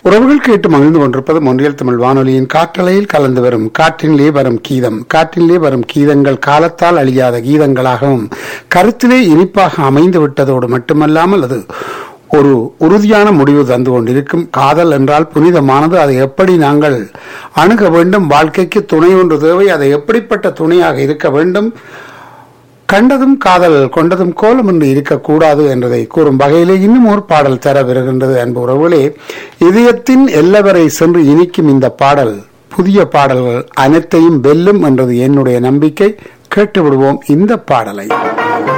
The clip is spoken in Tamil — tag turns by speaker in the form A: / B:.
A: உறவுகள் கேட்டு மகிழ்ந்து கொண்டிருப்பது மொன்றியல் தமிழ் வானொலியின் காற்றலையில் கலந்து வரும் காற்றினிலே வரும் கீதம் காற்றினிலே வரும் கீதங்கள் காலத்தால் அழியாத கீதங்களாகவும் கருத்திலே இனிப்பாக அமைந்து விட்டதோடு மட்டுமல்லாமல் அது ஒரு உறுதியான முடிவு தந்து கொண்டிருக்கும் காதல் என்றால் புனிதமானது அதை எப்படி நாங்கள் அணுக வேண்டும் வாழ்க்கைக்கு துணை ஒன்று தேவை அதை எப்படிப்பட்ட துணையாக இருக்க வேண்டும் கண்டதும் காதல் கொண்டதும் கோலம் என்று இருக்கக்கூடாது என்றதை கூறும் வகையிலே இன்னும் ஒரு பாடல் தர வருகின்றது அன்பு உறவுகளே இதயத்தின் எல்லவரை சென்று இனிக்கும் இந்த பாடல் புதிய பாடல்கள் அனைத்தையும் வெல்லும் என்றது என்னுடைய நம்பிக்கை கேட்டு விடுவோம் இந்த பாடலை